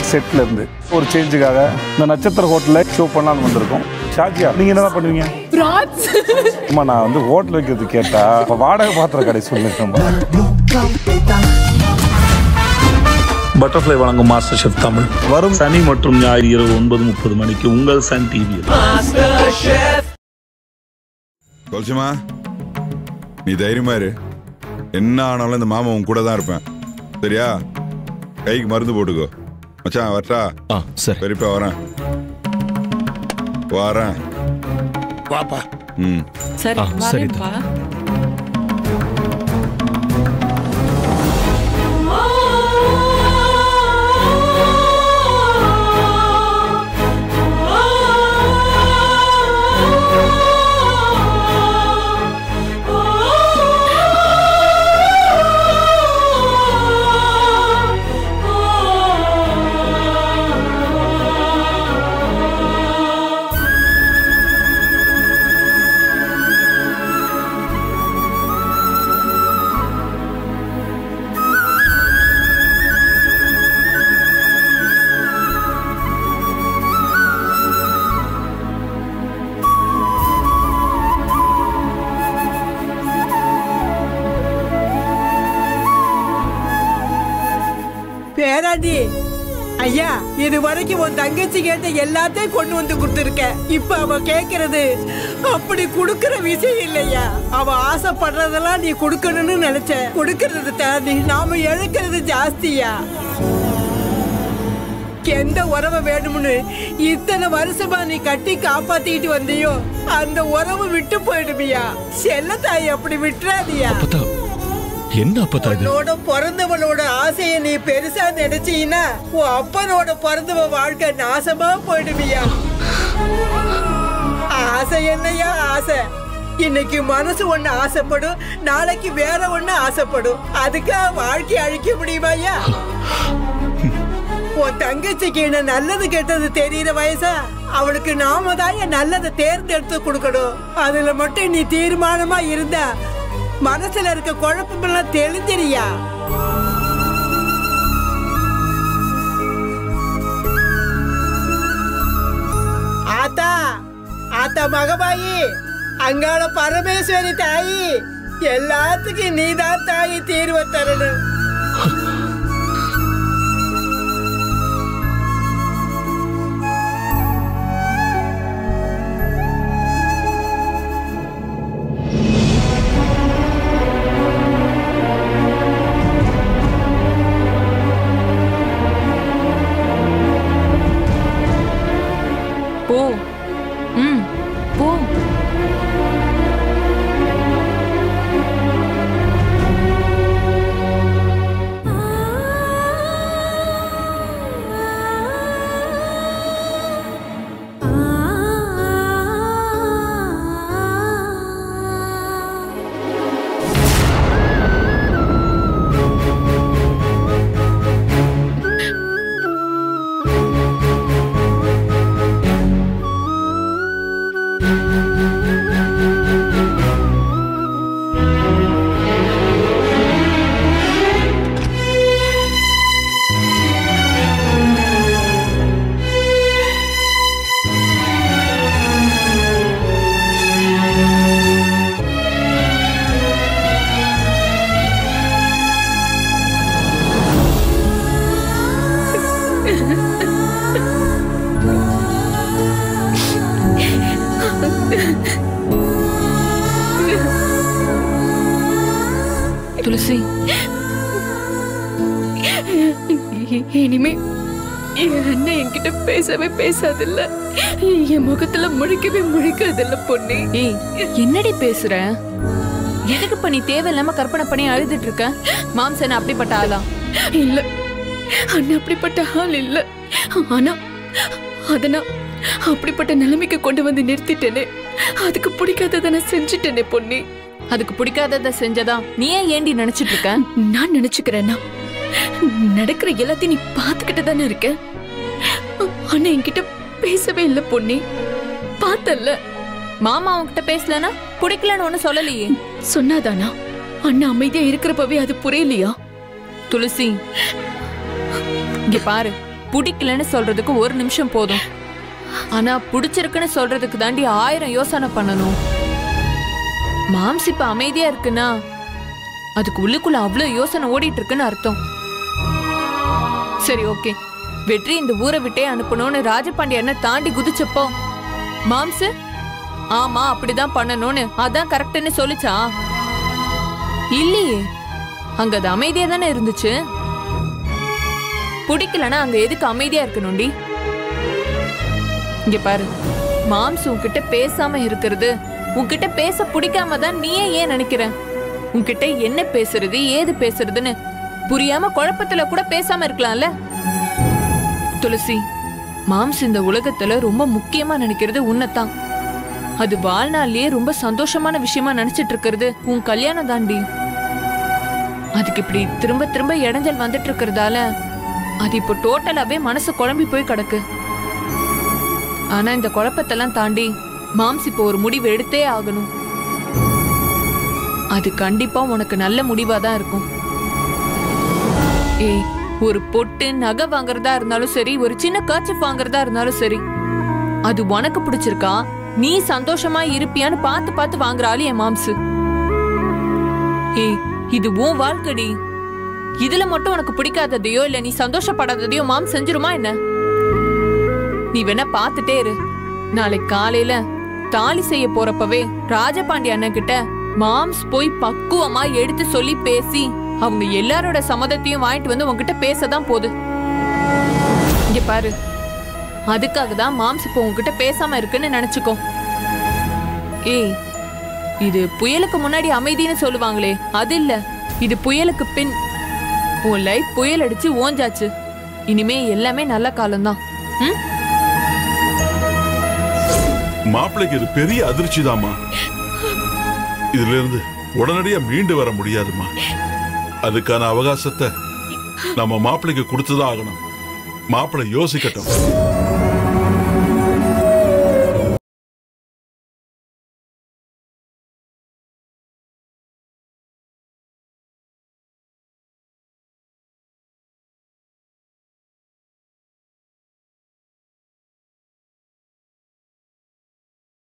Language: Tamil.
செட்ல இருந்து ஒரு சேஞ்சுக்காக இந்த நட்சத்திர ஹோட்டல்ல ஷோ பண்ணலாம்னு வந்திருக்கோம் ஷாஜியா நீங்க என்ன பண்ணுவீங்க பிராட்ஸ் அம்மா நான் வந்து ஹோட்டல் வைக்கிறது கேட்டா அப்ப வாடகை பாத்திர கடை சொல்லிருக்கேன் பட்டர்ஃப்ளை வழங்கும் மாஸ்டர் ஷெஃப் தமிழ் வரும் சனி மற்றும் ஞாயிறு இரவு ஒன்பது முப்பது மணிக்கு உங்கள் சன் டிவியில் கொல்சுமா நீ தைரியமா இரு என்ன ஆனாலும் இந்த மாமா உன் கூட தான் இருப்பேன் சரியா கைக்கு மருந்து போட்டுக்கோ மச்சான் வரட்டா ஆ சரி பெரியப்பா வரேன் வரேன் வாப்பா ம் சரி ஆ, சரிதா. வரேன்ப்பா பேராண்டி ஐயா இது வரைக்கும் உன் தங்கச்சி கேட்ட எல்லாத்தையும் கொண்டு வந்து கொடுத்துருக்க இப்ப அவ கேக்குறது அப்படி குடுக்கற விஷயம் இல்லையா அவ ஆசைப்படுறதெல்லாம் நீ கொடுக்கணும்னு நினைச்ச கொடுக்கறது தாண்டி நாம இழக்கிறது ஜாஸ்தியா எந்த உறவை வேணும்னு இத்தனை வருஷமா நீ கட்டி காப்பாத்திட்டு வந்தியோ அந்த உறவு விட்டு போயிடுவியா செல்லத்தாய் அப்படி விட்டுறாதியா அப்பதா என்ன அப்பதா இது உன்னோட பிறந்தவளோட ஆசையை நீ பெருசா நினைச்சீன்னா உன் அப்பனோட பிறந்தவ வாழ்க்கை நாசமா போயிடுவியா ஆசை என்னையா ஆசை இன்னைக்கு மனசு ஒண்ணு ஆசைப்படும் நாளைக்கு வேற ஒண்ணு ஆசைப்படும் அதுக்காக வாழ்க்கை அழிக்க முடியுமாய்யா உன் தங்கச்சிக்கு என்ன நல்லது கெட்டது தெரியற வயசா அவளுக்கு நாம தான் என் நல்லதை தேர்ந்தெடுத்து கொடுக்கணும் அதுல மட்டும் நீ தீர்மானமா இருந்தா மனசுல இருக்க குழப்பமெல்லாம் தெளிஞ்சிரியா ஆத்தா ஆத்தா மகபாயி அங்காள பரமேஸ்வரி தாயி எல்லாத்துக்கும் நீதான் தாயி தீர்வை தரணும் போ ம் போ துளசி இனிமே என் அண்ணன் என்கிட்ட பேசவே பேசாதில்ல என் முகத்துல முழிக்கவே முழிக்காதில்ல பொண்ணு ஏய் என்னடி பேசுற எதுக்கு இப்ப நீ தேவையில்லாம கற்பனை பண்ணி அழுதுட்டு இருக்க மாம்சன் அப்படிப்பட்ட ஆளா இல்ல அண்ணன் அப்படிப்பட்ட ஆள் இல்ல ஆனா அதனா அப்படிப்பட்ட நிலைமைக்கு கொண்டு வந்து நிறுத்திட்டேனே அதுக்கு பிடிக்காததை நான் செஞ்சுட்டேனே பொண்ணு அதுக்கு பிடிக்காததை செஞ்சதா நீ ஏன் ஏண்டி நினைச்சிட்டு இருக்க நான் நினைச்சுக்கிறேன்னா நடக்கிற எல்லாத்தையும் நீ பாத்துக்கிட்டு தானே இருக்க ஆனா என்கிட்ட பேசவே இல்லை பொண்ணு பார்த்தல்ல மாமா உன்கிட்ட பேசலனா பிடிக்கலன்னு ஒண்ணு சொல்லலையே சொன்னாதானா அண்ணா அமைதியா இருக்கிறப்பவே அது புரியலையா துளசி இங்க பாரு பிடிக்கலன்னு சொல்றதுக்கு ஒரு நிமிஷம் போதும் ஆனா பிடிச்சிருக்குன்னு சொல்றதுக்கு தாண்டி ஆயிரம் யோசனை பண்ணணும் மாம்ஸ் இப்ப அமைதியா இருக்குன்னா அதுக்கு உள்ளுக்குள்ள அவ்வளோ யோசனை ஓடிட்டு இருக்குன்னு அர்த்தம் சரி ஓகே வெற்றி இந்த ஊரை விட்டே அனுப்பணும்னு ராஜபாண்டியனை தாண்டி குதிச்சப்போ மாம்ஸ் ஆமா அப்படிதான் பண்ணணும்னு அதான் கரெக்ட்னு சொல்லுச்சா இல்லையே அங்க அது அமைதியா தானே இருந்துச்சு பிடிக்கலன்னா அங்க எதுக்கு அமைதியா இருக்கணும்டி இங்க பாரு மாம்ஸ் உன்கிட்ட பேசாம இருக்கிறது உன்கிட்ட பேச பிடிக்காம தான் நீயே ஏன் நினைக்கிற உன்கிட்ட என்ன பேசுறது ஏது பேசுறதுன்னு புரியாம குழப்பத்துல கூட பேசாம இருக்கலாம்ல துளசி மாம்ஸ் இந்த உலகத்துல ரொம்ப முக்கியமா நினைக்கிறது உன்னைத்தான் அது வாழ்நாள்லயே ரொம்ப சந்தோஷமான விஷயமா நினைச்சிட்டு இருக்கிறது உன் கல்யாணம் தாண்டி அதுக்கு இப்படி திரும்ப திரும்ப இடைஞ்சல் வந்துட்டு இருக்கிறதால அது இப்போ டோட்டலாவே மனசு குழம்பி போய் கிடக்கு ஆனா இந்த குழப்பத்தெல்லாம் தாண்டி மாம்ஸ் இப்போ ஒரு முடிவு எடுத்தே ஆகணும் அது கண்டிப்பா உனக்கு நல்ல முடிவா தான் இருக்கும் ஏய் ஒரு பொட்டு நகை வாங்குறதா இருந்தாலும் சரி ஒரு சின்ன கர்ச்சிப் வாங்குறதா இருந்தாலும் சரி அது உனக்கு பிடிச்சிருக்கா நீ சந்தோஷமா இருப்பியான்னு பார்த்து பார்த்து வாங்குற ஆளு என் மாம்சு ஏய் இது உன் வாழ்க்கடி இதுல மட்டும் உனக்கு பிடிக்காததையோ இல்ல நீ சந்தோஷப்படாததையோ மாம் செஞ்சிருமா என்ன நீ வேணா பார்த்துட்டே இரு நாளைக்கு காலையில தாலி செய்ய போறப்பவே ராஜபாண்டி அண்ணன் கிட்ட மாம்ஸ் போய் பக்குவமா எடுத்து சொல்லி பேசி அவங்க எல்லாரோட சம்மதத்தையும் வாங்கிட்டு வந்து உன்கிட்ட பேசதான் போகுது இங்க பாரு அதுக்காக தான் மாம்ஸ் இப்போ உன்கிட்ட பேசாம இருக்குன்னு நினைச்சுக்கோ ஏய் இது புயலுக்கு முன்னாடி அமைதின்னு சொல்லுவாங்களே அது இல்ல இது புயலுக்கு பின் உன் லைஃப் புயல் அடிச்சு ஓஞ்சாச்சு இனிமே எல்லாமே நல்ல காலம்தான் ம் மாப்பிள்ளைக்கு இது பெரிய அதிர்ச்சி இதுல இருந்து உடனடியா மீண்டு வர முடியாதுமா அதுக்கான அவகாசத்தை நம்ம மாப்பிள்ளைக்கு கொடுத்துதான் ஆகணும் மாப்பிள்ளை யோசிக்கட்டும்